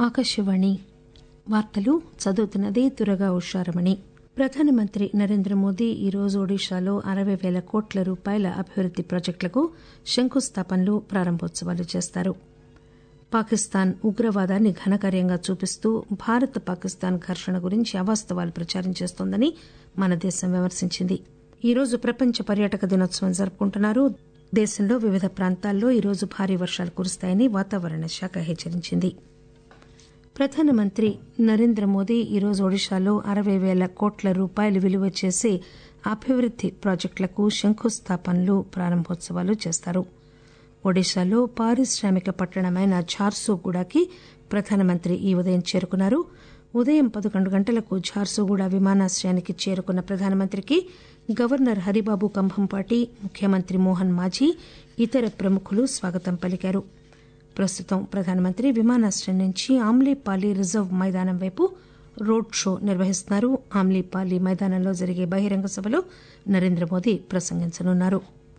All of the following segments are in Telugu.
ఆకాశవాణి వార్తలు చదువుతున్నది తురగా ఉషారమణి ప్రధానమంత్రి నరేంద్ర మోదీ ఈరోజు ఒడిశాలో అరవై పేల కోట్ల రూపాయల అభివృద్ది ప్రాజెక్టులకు శంకుస్థాపనలు ప్రారంభోత్సవాలు చేస్తారు పాకిస్తాన్ ఉగ్రవాదాన్ని ఘనకార్యంగా చూపిస్తూ భారత్ పాకిస్తాన్ ఘర్షణ గురించి అవాస్తవాలు ప్రచారం చేస్తోందని మన దేశం విమర్శించింది ఈరోజు ప్రపంచ పర్యాటక దినోత్సవం జరుపుకుంటున్నారు దేశంలో వివిధ ప్రాంతాల్లో ఈరోజు భారీ వర్షాలు కురుస్తాయని వాతావరణ శాఖ హెచ్చరించింది ప్రధానమంత్రి నరేంద్ర మోదీ ఈరోజు ఒడిశాలో అరవై పేల కోట్ల రూపాయలు విలువ చేసే అభివృద్ది ప్రాజెక్టులకు శంకుస్థాపనలు ప్రారంభోత్సవాలు చేస్తారు ఒడిశాలో పారిశ్రామిక పట్టణమైన ఝార్సుగూడకి ప్రధానమంత్రి ఈ ఉదయం చేరుకున్నారు ఉదయం పదకొండు గంటలకు ఝార్సుగూడ విమానాశ్రయానికి చేరుకున్న ప్రధానమంత్రికి గవర్నర్ హరిబాబు కంభంపాటి ముఖ్యమంత్రి మోహన్ మాఝీ ఇతర ప్రముఖులు స్వాగతం పలికారు ప్రస్తుతం ప్రధానమంత్రి విమానాశ్రయం నుంచి ఆమ్లీపాలి రిజర్వ్ మైదానం వైపు రోడ్ షో నిర్వహిస్తున్నారు ఆమ్లీపాలి మైదానంలో జరిగే బహిరంగ సభలో నరేంద్ర మోదీ ప్రసంగించనున్నారు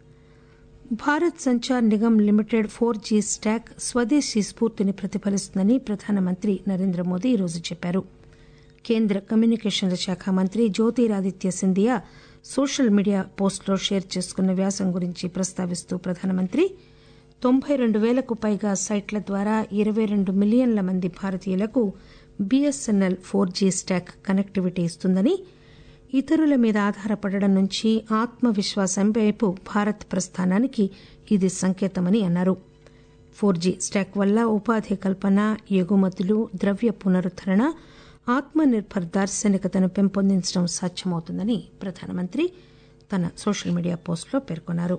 Bharat Sanchar Nigam limited four G stack స్వదేశీ స్ఫూర్తిని ప్రతిఫలిస్తుందని ప్రధానమంత్రి నరేంద్ర మోదీ ఈరోజు చెప్పారు కేంద్ర కమ్యూనికేషన్ల శాఖ మంత్రి జ్యోతిరాదిత్య సింధియా సోషల్ మీడియా పోస్టులో షేర్ చేసుకున్న వ్యాసం గురించి ప్రస్తావిస్తూ ప్రధానమంత్రి తొంభై రెండు పేలకు పైగా సైట్ల ద్వారా ఇరవై రెండు మిలియన్ల మంది భారతీయులకు BSNL four G stack connectivity ఇస్తుందని ఇతరుల మీద ఆధారపడడం నుంచి ఆత్మవిశ్వాసం వైపు భారత్ ప్రస్థానానికి ఇది సంకేతమని అన్నారు ఫోర్ జీ స్టాక్ వల్ల ఉపాధి కల్పన ఎగుమతులు ద్రవ్య పునరుద్దరణ ఆత్మ నిర్బర్ దార్శనికతను పెంపొందించడం సాధ్యమవుతుందని ప్రధానమంత్రి తన సోషల్ మీడియా పోస్టులో పేర్కొన్నారు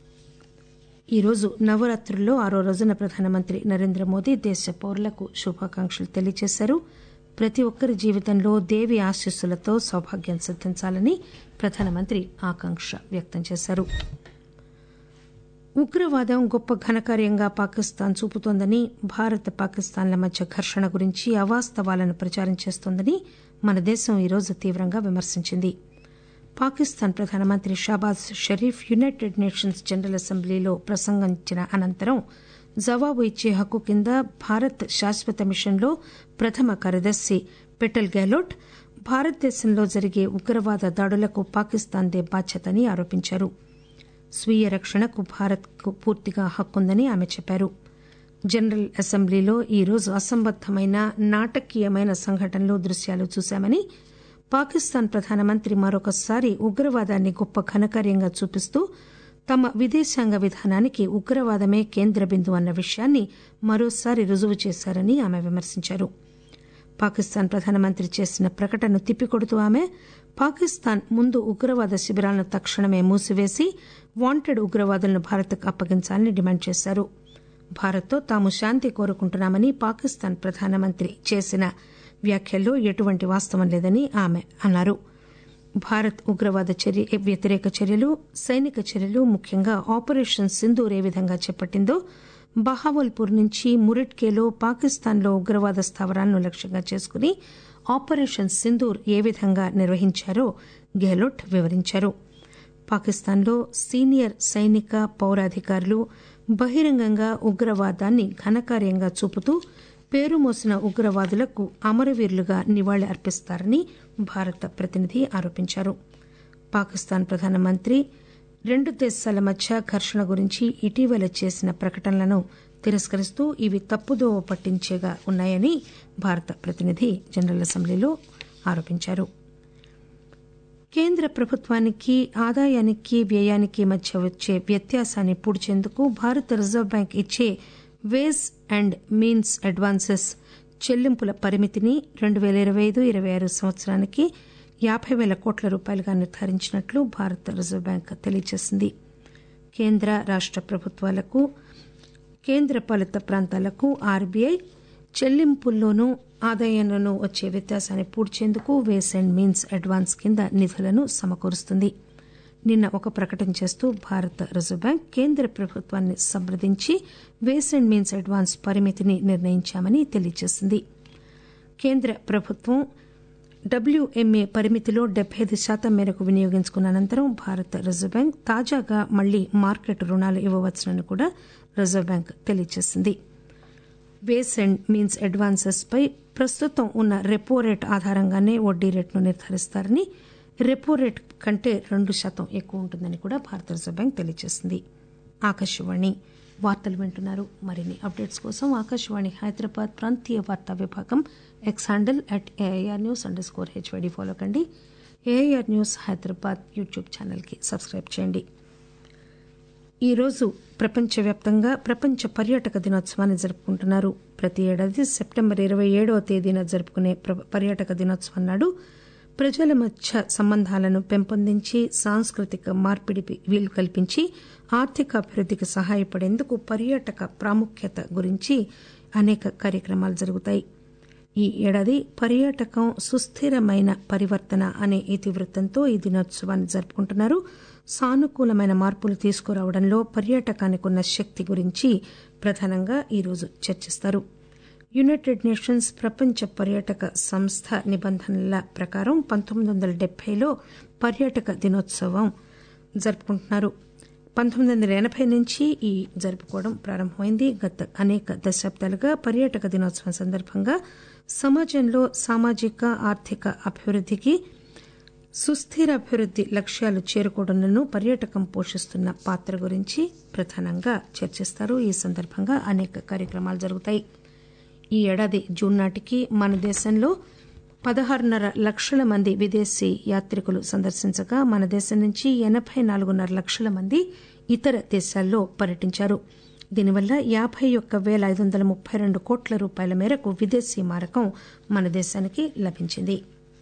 ఈరోజు నవరాత్రుల్లో ఆరో రోజున ప్రధానమంత్రి నరేంద్ర మోదీ దేశ పౌరులకు శుభాకాంక్షలు తెలియజేశారు ప్రతి ఒక్కరి జీవితంలో దేవి ఆశీస్సులతో సౌభాగ్యం సిద్దించాలని ప్రధానమంత్రి ఆకాంక్ష వ్యక్తం చేశారు ఉగ్రవాదం గొప్ప ఘనకార్యంగా పాకిస్తాన్ చూపుతోందని భారత్ పాకిస్తాన్ల మధ్య ఘర్షణ గురించి అవాస్తవాలను ప్రచారం చేస్తోందని మన దేశం ఈరోజు తీవ్రంగా విమర్శించింది పాకిస్తాన్ ప్రధానమంత్రి Shahbaz Sharif United Nations General అసెంబ్లీలో ప్రసంగించిన అనంతరం జవాబు ఇచ్చే హక్కు కింద భారత్ శాశ్వత మిషన్లో ప్రథమ కార్యదర్శి పెటల్ గెహ్లోట్ భారతదేశంలో జరిగే ఉగ్రవాద దాడులకు పాకిస్తాన్దే బాధ్యతని ఆరోపించారు స్వీయ రక్షణకు భారత్కు పూర్తిగా హక్కుందని ఆమె చెప్పారు జనరల్ అసెంబ్లీలో ఈరోజు అసంబద్దమైన నాటకీయమైన సంఘటనలు దృశ్యాలు చూశామని పాకిస్తాన్ ప్రధానమంత్రి మరొకసారి ఉగ్రవాదాన్ని గొప్ప ఘనకార్యంగా చూపిస్తూ తమ విదేశాంగ విధానానికి ఉగ్రవాదమే కేంద్ర బిందువు అన్న విషయాన్ని మరోసారి రుజువు చేశారని ఆమె విమర్శించారు పాకిస్తాన్ ప్రధానమంత్రి చేసిన ప్రకటనను తిప్పికొడుతూ ఆమె పాకిస్తాన్ ముందు ఉగ్రవాద శిబిరాలను తక్షణమే మూసివేసి వాంటెడ్ ఉగ్రవాదులను భారత్కు అప్పగించాలని డిమాండ్ చేశారు భారత్తో తాము శాంతి కోరుకుంటున్నామని పాకిస్తాన్ ప్రధానమంత్రి చేసిన వ్యాఖ్యల్లో ఎటువంటి వాస్తవం లేదని ఆమె అన్నారు భారత్ ఉగ్రవాద చర్య వ్యతిరేక చర్యలు సైనిక చర్యలు ముఖ్యంగా ఆపరేషన్ సింధూర్ ఏ విధంగా చేపట్టిందో బహావల్పూర్ నుంచి మురిట్కేలో పాకిస్తాన్లో ఉగ్రవాద స్థావరాలను లక్ష్యంగా చేసుకుని ఆపరేషన్ సింధూర్ ఏ విధంగా నిర్వహించారో గెహ్లోట్ వివరించారు పాకిస్తాన్లో సీనియర్ సైనిక పౌరాధికారులు బహిరంగంగా ఉగ్రవాదాన్ని ఘనకార్యంగా చూపుతూ పేరు మోసిన ఉగ్రవాదులకు అమరవీరులుగా నివాళి అర్పిస్తారని భారత ప్రతినిధి ఆరోపించారు పాకిస్తాన్ ప్రధానమంత్రి రెండు దేశాల మధ్య ఘర్షణ గురించి ఇటీవల చేసిన ప్రకటనలను తిరస్కరిస్తూ ఇవి తప్పుదోవ పట్టించేగా ఉన్నాయని భారత ప్రతినిధి జనరల్ అసెంబ్లీలో ఆరోపించారు కేంద్ర ప్రభుత్వానికి ఆదాయానికి వ్యయానికి మధ్య వచ్చే వ్యత్యాసాన్ని పూడ్చేందుకు భారత రిజర్వ్ బ్యాంక్ ఇచ్చే వేస్ అండ్ మీన్స్ అడ్వాన్సెస్ చెల్లింపుల పరిమితిని రెండు పేల ఇరవై ఐదు ఇరవై ఆరు సంవత్సరానికి యాబై పేల కోట్ల రూపాయలుగా నిర్ధారించినట్లు భారత రిజర్వ్ బ్యాంక్ తెలియజేసింది కేంద్ర రాష్ట ప్రభుత్వాలకు కేంద్ర పాలిత ప్రాంతాలకు ఆర్బీఐ చెల్లింపుల్లోనూ ఆదాయంలోనూ వచ్చే వ్యత్యాసాన్ని పూడ్చేందుకు వేస్ అండ్ మీన్స్ అడ్వాన్స్ కింద నిధులను సమకూరుస్తుంది నిన్న ఒక ప్రకటన చేస్తూ భారత రిజర్వ్ బ్యాంక్ కేంద్ర ప్రభుత్వాన్ని సంప్రదించి వేస్ అండ్ మీన్స్ అడ్వాన్స్ పరిమితిని నిర్ణయించామని తెలియజేసింది కేంద్ర ప్రభుత్వం డబ్ల్యూఎంఏ పరిమితిలో డెబ్బై ఐదు శాతం మేరకు వినియోగించుకున్న అనంతరం భారత రిజర్వ్ బ్యాంక్ తాజాగా మళ్లీ మార్కెట్ రుణాలు ఇవ్వవచ్చునని కూడా రిజర్వ్ బ్యాంక్ తెలియజేసింది బేస్ అండ్ మీన్స్ అడ్వాన్సెస్ పై ప్రస్తుతం ఉన్న రెపో రేట్ ఆధారంగానే వడ్డీ రేటును నిర్ధారిస్తారని రెపో రేట్ కంటే రెండు శాతం ఎక్కువ ఉంటుందని కూడా భారత రిజర్వ్ బ్యాంక్ తెలియజేసింది ఆకాశవాణి వార్తలు వింటున్నారు మరిన్ని అప్డేట్స్ కోసం ఆకాశవాణి హైదరాబాద్ ప్రాంతీయ వార్తా విభాగం X handle at AIR news underscore HYD follow కండి ఏఐఆర్ న్యూస్ హైదరాబాద్ యూట్యూబ్ ఛానల్కి సబ్స్క్రైబ్ చేయండి ఈరోజు ప్రపంచవ్యాప్తంగా ప్రపంచ పర్యాటక దినోత్సవాన్ని జరుపుకుంటున్నారు ప్రతి ఏడాది సెప్టెంబర్ ఇరవై ఏడవ తేదీన జరుపుకునే పర్యాటక దినోత్సవం నాడు ప్రజల మధ్య సంబంధాలను పెంపొందించి సాంస్కృతిక మార్పిడికి వీలు కల్పించి ఆర్థిక అభివృద్దికి సహాయపడేందుకు పర్యాటక ప్రాముఖ్యత గురించి అనేక కార్యక్రమాలు జరుగుతాయి ఈ ఏడాది పర్యాటకం సుస్థిరమైన పరివర్తన అనే ఇతివృత్తంతో ఈ దినోత్సవాన్ని జరుపుకుంటున్నారు సానుకూలమైన మార్పులు తీసుకురావడంలో పర్యాటకానికి ఉన్న శక్తి గురించి ప్రధానంగా ఈరోజు చర్చిస్తారు యునైటెడ్ నేషన్స్ ప్రపంచ పర్యాటక సంస్థ నిబంధనల ప్రకారం పంతొమ్మిది వందల డెబ్బైలో పర్యాటక దినోత్సవం జరుపుకుంటున్నారు పంతొమ్మిది వందల ఎనభై నుంచి ఈ జరుపుకోవడం ప్రారంభమైంది గత అనేక దశాబ్దాలుగా పర్యాటక దినోత్సవం సందర్భంగా సమాజంలో సామాజిక ఆర్థిక అభివృద్దికి సుస్థిర అభివృద్ది లక్ష్యాలు చేరుకోవడంలో పర్యాటకం పోషిస్తున్న పాత్ర గురించి ప్రధానంగా చర్చిస్తారు ఈ సందర్భంగా అనేక కార్యక్రమాలు జరుగుతాయి ఈ ఏడాది జూన్ నాటికి మన దేశంలో పదహారున్నర లక్షల మంది విదేశీ యాత్రికులు సందర్శించగా మన దేశం నుంచి ఎనబై నాలుగున్నర లక్షల మంది ఇతర దేశాల్లో పర్యటించారు దీనివల్ల యాబై ఒక్క పేల ఐదు వందల ముప్పై రెండు కోట్ల రూపాయల మేరకు విదేశీ మారకం మన దేశానికి లభించింది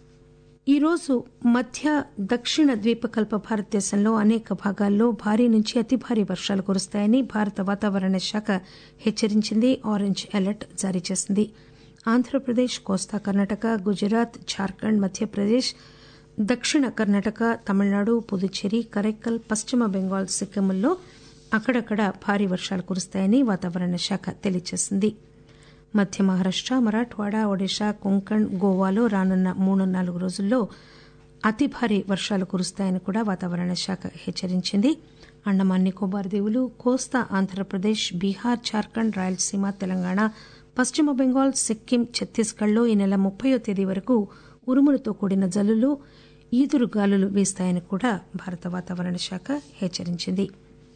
ఈరోజు మధ్య దక్షిణ ద్వీపకల్ప భారతదేశంలో అనేక భాగాల్లో భారీ నుంచి అతి భారీ వర్షాలు కురుస్తాయని భారత వాతావరణ శాఖ హెచ్చరించింది ఆరెంజ్ అలర్ట్ జారీ చేసింది ఆంధ్రప్రదేశ్ కోస్తా కర్ణాటక గుజరాత్ జార్ఖండ్ మధ్యప్రదేశ్ దక్షిణ కర్ణాటక తమిళనాడు పుదుచ్చేరి కరైక్కల్ పశ్చిమ బెంగాల్ సిక్కింల్లో అక్కడక్కడ భారీ వర్షాలు కురుస్తాయని వాతావరణ శాఖ తెలియజేసింది మధ్య మహారాష్ట మరాఠ్వాడా ఒడిశా కొంకణ్ గోవాలో రానున్న మూడు నాలుగు రోజుల్లో అతి భారీ వర్షాలు కురుస్తాయని కూడా వాతావరణ శాఖ హెచ్చరించింది అండమాన్ నికోబార్ దీవులు కోస్తా ఆంధ్రప్రదేశ్ బీహార్ జార్ఖండ్ రాయలసీమ తెలంగాణ పశ్చిమ బెంగాల్ సిక్కిం ఛత్తీస్గఢ్లో ఈ నెల ముప్పయో తేదీ వరకు ఉరుములతో కూడిన జల్లులు ఈదురు గాలులు వీస్తాయని కూడా భారత వాతావరణ శాఖ హెచ్చరించింది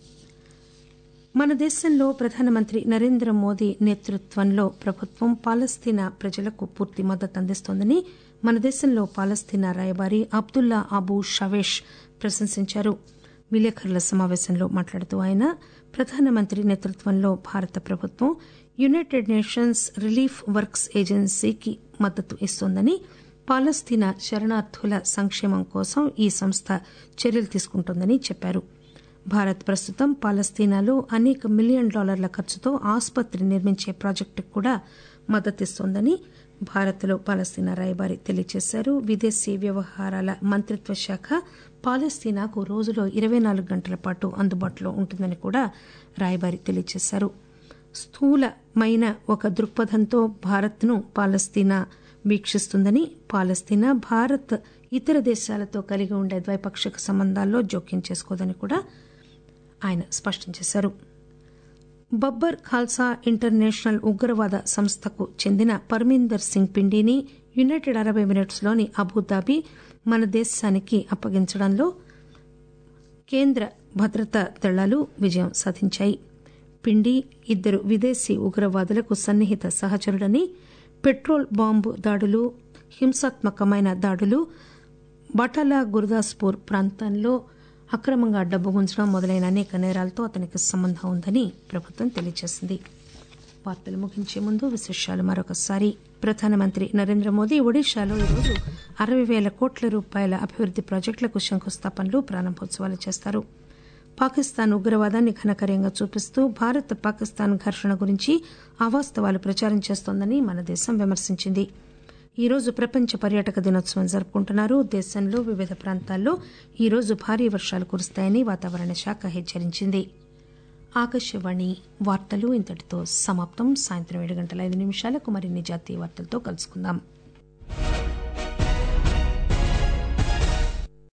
మన దేశంలో ప్రధానమంత్రి నరేంద్ర మోదీ నేతృత్వంలో ప్రభుత్వం పాలస్తీనా ప్రజలకు పూర్తి మద్దతు అందిస్తోందని మన దేశంలో పాలస్తీనా రాయబారి అబ్దుల్లా అబూ షవేష్ ప్రశంసించారు విలేకరుల సమావేశంలో మాట్లాడుతూ ఆయన ప్రధానమంత్రి నేతృత్వంలో భారత ప్రభుత్వం యునైటెడ్ నేషన్స్ రిలీఫ్ వర్క్స్ ఏజెన్సీకి మద్దతు ఇస్తోందని పాలస్తీనా శరణార్థుల సంక్షేమం కోసం ఈ సంస్థ చర్యలు తీసుకుంటోందని చెప్పారు భారత్ ప్రస్తుతం పాలస్తీనాలో అనేక మిలియన్ డాలర్ల ఖర్చుతో ఆసుపత్రి నిర్మించే ప్రాజెక్టుకు కూడా మద్దతిస్తోందని భారత్లో పాలస్తీనా రాయబారి తెలియజేశారు విదేశీ వ్యవహారాల మంత్రిత్వ శాఖ పాలస్తీనాకు రోజులో ఇరవై నాలుగు గంటల పాటు అందుబాటులో ఉంటుందని కూడా రాయబారి తెలియజేశారు స్థూలమైన ఒక దృక్పథంతో భారత్ను పాలస్తీనా వీక్షిస్తుందని పాలస్తీనా భారత్ ఇతర దేశాలతో కలిగి ఉండే ద్వైపాక్షిక సంబంధాల్లో జోక్యం చేసుకోదని కూడా ఆయన స్పష్టం చేశారు బబ్బర్ ఖాల్సా ఇంటర్నేషనల్ ఉగ్రవాద సంస్థకు చెందిన పర్మీందర్ సింగ్ పిండిని యునైటెడ్ అరబ్ ఎమిరేట్స్ లోని అబుదాబి మన దేశానికి అప్పగించడంలో కేంద్ర భద్రతా దళాలు విజయం సాధించాయి పిండి ఇద్దరు విదేశీ ఉగ్రవాదులకు సన్నిహిత సహచరుడని పెట్రోల్ బాంబు దాడులు హింసాత్మకమైన దాడులు బటాలా గురుదాస్పూర్ ప్రాంతంలో అక్రమంగా డబ్బు గుంచడం మొదలైన అనేక నేరాలతో అతనికి సంబంధం ఉందని ప్రభుత్వం తెలియజేసింది వార్తలు ముగించే ముందు విశేషాలు మరొకసారి ప్రధానమంత్రి నరేంద్ర మోదీ ఒడిశాలో ఈరోజు అరవై వేల కోట్ల రూపాయల అభివృద్ది ప్రాజెక్టులకు శంకుస్థాపనలు ప్రారంభోత్సవాలు చేస్తారు పాకిస్తాన్ ఉగ్రవాదాన్ని ఘనకార్యంగా చూపిస్తూ భారత్ పాకిస్తాన్ ఘర్షణ గురించి అవాస్తవాలు ప్రచారం చేస్తోందని మన దేశం విమర్శించింది ఈరోజు ప్రపంచ పర్యాటక దినోత్సవం జరుపుకుంటున్నారు దేశంలో వివిధ ప్రాంతాల్లో ఈరోజు భారీ వర్షాలు కురుస్తాయని వాతావరణ శాఖ హెచ్చరించింది ఆకాశవాణి వార్తలు ఇంతటితో సమాప్తం సాయంత్రం ఏడు గంటల ఐదు నిమిషాలకు మరిన్ని జాతీయ వార్తలతో కలుసుకుందాం